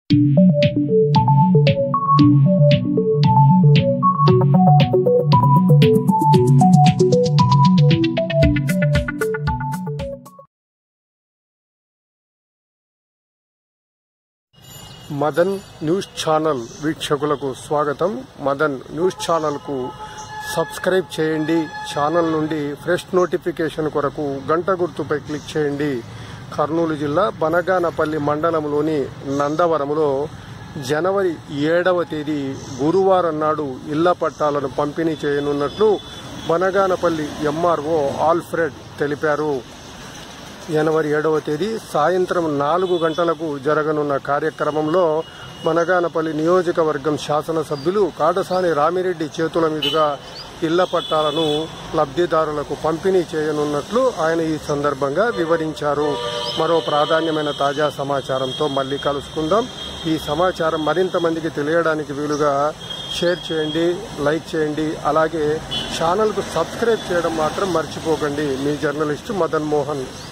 Madan news channel వీక్షకులకు స్వాగతం Madan news ఛానల్కు సబ్స్క్రైబ్ చేయండి ఛానల్ నుండి ఫ్రెష్ నోటిఫికేషన్ కొరకు గంట గుర్తుపై క్లిక్ చేయండి కర్నూలు జిల్లా బనగానపల్లి మండలంలోని నందవరంలో జనవరి ఏడవ తేదీ గురువారం నాడు ఇళ్ల పట్టాలను పంపిణీ చేయనున్నట్లు బనగానపల్లి ఎంఆర్ఓ ఆల్ఫ్రెడ్ తెలిపారు జనవరి ఏడవ తేదీ సాయంత్రం నాలుగు గంటలకు జరగనున్న కార్యక్రమంలో మనగానపల్లి నియోజకవర్గం శాసనసభ్యులు కాటసాని రామిరెడ్డి చేతుల మీదుగా ఇళ్ల పట్టాలను లబ్ధిదారులకు పంపిణీ చేయనున్నట్లు ఆయన ఈ సందర్భంగా వివరించారు మరో ప్రాధాన్యమైన తాజా సమాచారంతో మళ్ళీ కలుసుకుందాం ఈ సమాచారం మరింత మందికి తెలియడానికి వీలుగా షేర్ చేయండి లైక్ చేయండి అలాగే ఛానల్కు సబ్స్క్రైబ్ చేయడం మాత్రం మర్చిపోకండి మీ జర్నలిస్టు మదన్ మోహన్